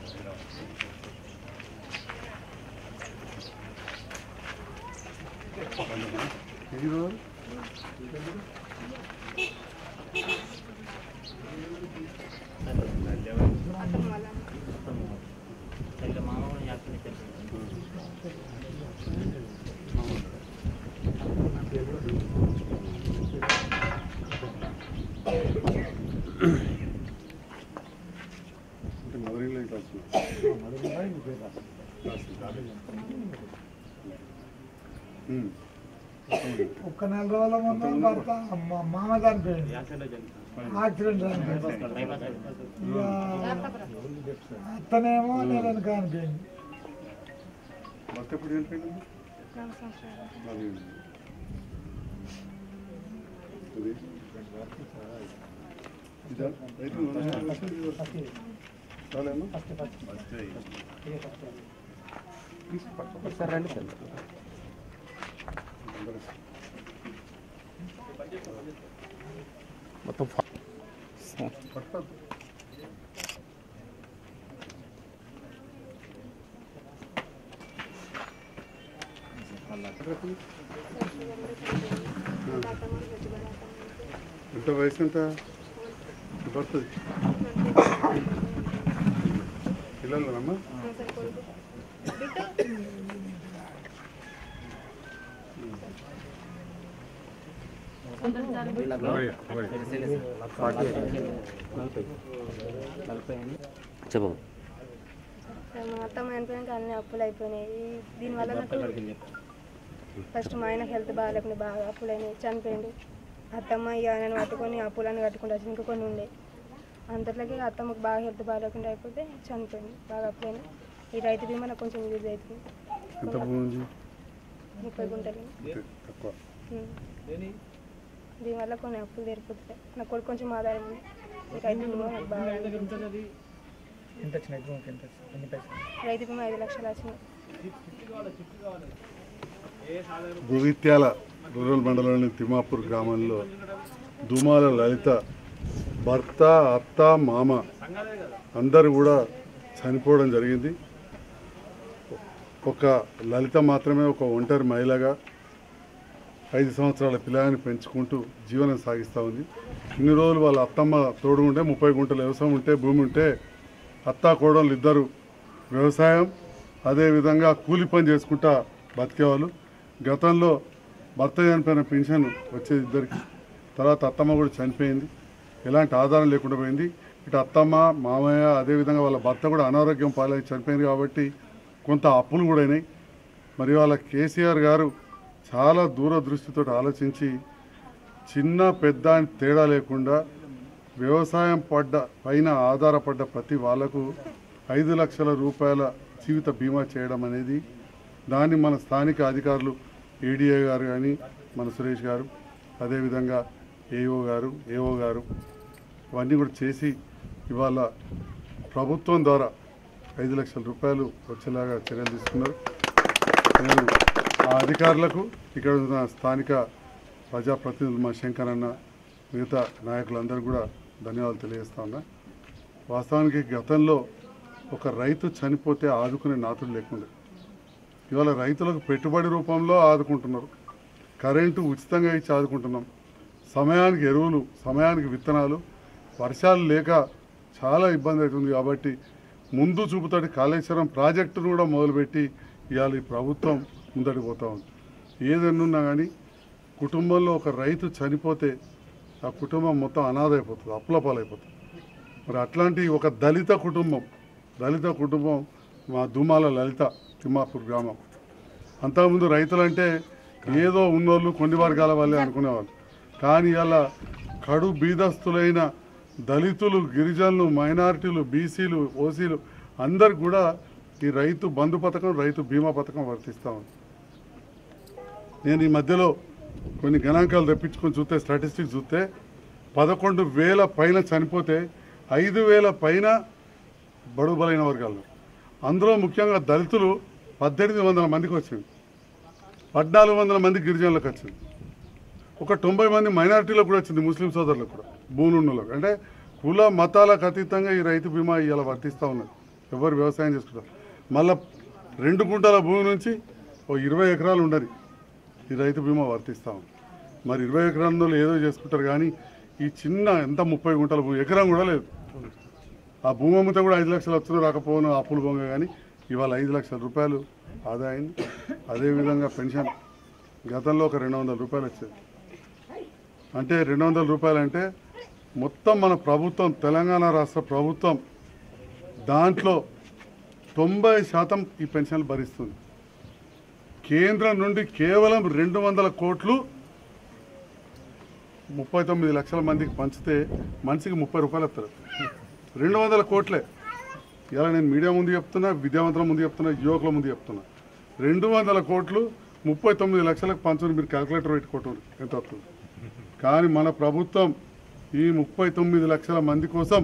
మామ కూడా యాక్షన్ ఇచ్చారు అంటే మదరింగ్లో ఇట్లా వస్తుంది ఉమ్. ఒక్క నెల రోజుల ముందు భర్త మా- మామ చనిపోయింది యాక్సిడెంట్ చనిపోయింది ఇక అత్తనేమో నెలను కానిపోయింది భర్త ఎప్పుడు చనిపోయింది అది అది ఇదా? రైతు నడుస్తుంది. చాలేమ్మా? అందరూ. మొత్తం పట్టుకో. ఎంత వయసు ఎంత పడుతుంది పిల్లలమ్మా చెప్పము మా అత్తమ్మ చనిపోయాక అన్ని అప్పులు అయిపోయినాయి ఈ- దీనివల్ల నాకు ఫస్ట్ మా ఆయన హెల్త్ బాగాలేకుండా బాగా అప్పులు అయినాయి చనిపోయిండు అత్తమ్మ ఇక నేను పట్టుకొని అప్పులన్నీ కట్టుకుంటా ఇంకా కొన్ని ఉండే అంతట్లోకి అత్తమ్మకి బాగా హెల్త్ బాగాలేకుండా అయిపోతే చనిపోయింది బాగా అప్పులైనా ఈ రైతు బీమా నాకు కొంచెం యూజ్ అవుతుంది ఎంత భూమి ఉంది ముప్పై గుంటలు అంతే, తక్కువ ఉమ్. దీనివల్ల కొన్ని అప్పులు తీరిపోతాయి నా కొడుకు కొంచెం ఆదాయం ఉంది ఈ రైతు బీమా నాకు బాగా ఎంత వచ్చినాయి భూమికి ఎంత వచ్చినాయి? ఎన్ని పైసలు రైతు బీమా ఐదు లక్షలు వచ్చింది భూవిత్యాల రూరల్ మండలంలోని తిమ్మాపూర్ గ్రామంలో దుమాల లలిత భర్త అత్త మామ అందరూ కూడా చనిపోవడం జరిగింది ఒక లలిత మాత్రమే ఒక ఒంటరి మహిళగా ఐదు సంవత్సరాల పిల్లాన్ని పెంచుకుంటూ జీవనం సాగిస్తూ ఉంది ఇన్ని రోజులు వాళ్ళ అత్తమ్మ తోడు ఉంటే ముప్పై గుంటల వ్యవసాయం ఉంటే భూమి ఉంటే అత్త కోడళ్ళు ఇద్దరు వ్యవసాయం అదేవిధంగా కూలి పని చేసుకుంటా బతికేవాళ్ళు గతంలో భర్త చనిపోయిన పెన్షన్ వచ్చేది ఇద్దరికి తర్వాత అత్తమ్మ కూడా చనిపోయింది ఎలాంటి ఆధారం లేకుండా పోయింది ఇటు అత్తమ్మ మామయ్య అదేవిధంగా వాళ్ళ భర్త కూడా అనారోగ్యం పాలై చనిపోయింది కాబట్టి కొంత అప్పులు కూడా అయినాయి మరి వాళ్ళ కేసీఆర్ గారు చాలా దూరదృష్టితో ఆలోచించి చిన్న పెద్ద అని తేడా లేకుండా వ్యవసాయం పడ్డ పైన ఆధారపడ్డ ప్రతి వాళ్లకు ఐదు లక్షల రూపాయల జీవిత బీమా చేయడం అనేది దాన్ని మన స్థానిక అధికారులు ఏడీఏ గారు కానీ మన సురేష్ గారు అదేవిధంగా ఏఓ గారు ఏఓ గారు ఇవన్నీ కూడా చేసి ఇవాళ ప్రభుత్వం ద్వారా ఐదు లక్షల రూపాయలు వచ్చేలాగా చర్యలు తీసుకున్నారు నేను ఆ అధికారులకు ఇక్కడ ఉన్న స్థానిక ప్రజాప్రతినిధులు మా శంకర్ అన్న మిగతా నాయకులందరూ కూడా ధన్యవాదాలు తెలియజేస్తా ఉన్నా వాస్తవానికి గతంలో ఒక రైతు చనిపోతే ఆదుకునే నాతుడు లేకుండా ఇవాళ రైతులకు పెట్టుబడి రూపంలో ఆదుకుంటున్నారు కరెంటు ఉచితంగా ఇచ్చి ఆదుకుంటున్నాం సమయానికి ఎరువులు సమయానికి విత్తనాలు వర్షాలు లేక చాలా ఇబ్బంది అవుతుంది కాబట్టి ముందు చూపుతాడు కాళేశ్వరం ప్రాజెక్టును కూడా మొదలుపెట్టి ఇవాళ ఈ ప్రభుత్వం ముందడికి పోతా ఉంది ఏదన్నున్నా కానీ కుటుంబంలో ఒక రైతు చనిపోతే ఆ కుటుంబం మొత్తం అనాథ అయిపోతుంది అప్పుల పాలైపోతుంది మరి అట్లాంటి ఒక దళిత కుటుంబం దళిత కుటుంబం మా దుమాల లలిత తిమ్మాపూర్ గ్రామం అంతకుముందు రైతులంటే ఏదో ఉన్నోళ్ళు కొన్ని వర్గాల వాళ్ళే అనుకునేవాళ్ళు కానీ అలా కడు బీదస్తులైన దళితులు గిరిజనులు మైనారిటీలు బీసీలు ఓసీలు అందరికి కూడా ఈ రైతు బంధు పథకం రైతు బీమా పథకం వర్తిస్తూ ఉంది నేను ఈ మధ్యలో కొన్ని గణాంకాలు తెప్పించుకొని చూస్తే స్టాటిస్టిక్స్ చూస్తే పదకొండు వేల పైన చనిపోతే ఐదు వేల పైన బడుగు బలైన వర్గాలు అందులో ముఖ్యంగా దళితులు పద్దెనిమిది వందల మందికి వచ్చింది పద్నాలుగు వందల మంది గిరిజనులకు వచ్చింది ఒక తొంభై మంది మైనారిటీలకు కూడా వచ్చింది ముస్లిం సోదరులకు కూడా భూనున్నలకు అంటే కుల మతాలకు అతీతంగా ఈ రైతు బీమా ఇలా వర్తిస్తూ ఉన్నది ఎవరు వ్యవసాయం చేసుకుంటారు మళ్ళా రెండు గుంటల భూమి నుంచి ఓ ఇరవై ఎకరాలు ఉండని ఈ రైతు బీమా వర్తిస్తాం మరి ఇరవై ఎకరాలలో ఏదో చేసుకుంటారు కానీ ఈ చిన్న ఎంత ముప్పై గుంటల భూమి ఎకరం కూడా లేదు ఆ భూమి అమ్మితే కూడా ఐదు లక్షలు వస్తున్నా రాకపోను అప్పులు బొంగ కానీ ఇవాళ ఐదు లక్షల రూపాయలు ఆదాయం అదేవిధంగా పెన్షన్ గతంలో ఒక రెండు వందల రూపాయలు వచ్చేది అంటే రెండు వందల రూపాయలు అంటే మొత్తం మన ప్రభుత్వం తెలంగాణ రాష్ట్ర ప్రభుత్వం దాంట్లో తొంభై శాతం ఈ పెన్షన్లు భరిస్తుంది కేంద్రం నుండి కేవలం రెండు వందల కోట్లు ముప్పై తొమ్మిది లక్షల మందికి పంచితే మనిషికి ముప్పై రూపాయలు వస్తారు రెండు వందల కోట్లే ఇలా నేను మీడియా ముందు చెప్తున్నా విద్యావంతుల ముందు చెప్తున్నా యువకుల ముందు చెప్తున్నా రెండు వందల కోట్లు ముప్పై తొమ్మిది లక్షలకు పంచుని మీరు క్యాల్కులేటర్ పెట్టుకోవటం ఎంత వస్తుంది కానీ మన ప్రభుత్వం ఈ ముప్పై తొమ్మిది లక్షల మంది కోసం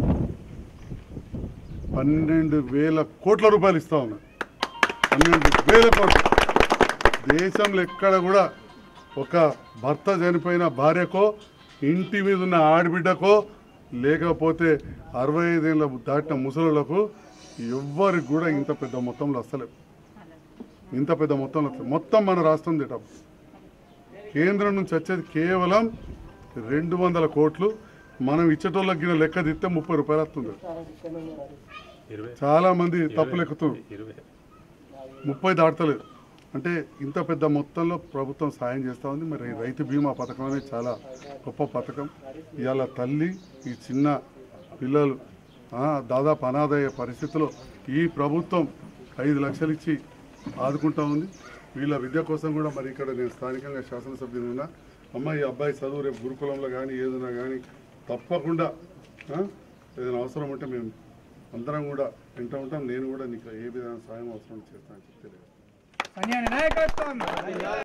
పన్నెండు వేల కోట్ల రూపాయలు ఇస్తా ఉన్నారు పన్నెండు వేల కోట్లు దేశంలో ఎక్కడ కూడా ఒక భర్త చనిపోయిన భార్యకో ఇంటి మీద ఉన్న ఆడబిడ్డకో లేకపోతే అరవై ఐదేళ్ళ దాటిన ముసలులకు ఎవ్వరికి కూడా ఇంత పెద్ద మొత్తంలో వస్తలేవు ఇంత పెద్ద మొత్తంలో వస్తలేదు మొత్తం మన రాష్ట్రం తిట్టం కేంద్రం నుంచి వచ్చేది కేవలం రెండు వందల కోట్లు మనం ఇచ్చేటోళ్ళకి గిన లెక్క తిస్తే ముప్పై రూపాయలు వస్తుంది చాలా మంది తప్పులు ఎక్కుతున్నారు ముప్పై దాటలేదు అంటే ఇంత పెద్ద మొత్తంలో ప్రభుత్వం సాయం చేస్తూ ఉంది మరి రైతు బీమా పథకం అనేది చాలా గొప్ప పథకం ఇవాళ తల్లి ఈ చిన్న పిల్లలు ఆ, దాదాపు అనాథయ్యే పరిస్థితిలో ఈ ప్రభుత్వం ఐదు లక్షలు ఇచ్చి ఆదుకుంటా ఉంది వీళ్ళ విద్య కోసం కూడా మరి ఇక్కడ నేను స్థానికంగా శాసనసభ్యులు ఉన్నా అమ్మ ఈ అబ్బాయి చదువు రేపు గురుకులంలో కానీ ఏదైనా కానీ తప్పకుండా ఆ, ఏదైనా అవసరం ఉంటే మేము అందరం కూడా వింటూ ఉంటాం నేను కూడా నీకు ఏ విధంగా సాయం అవసరం చేస్తానని చెప్తే సంజయ్ నాయకత్వం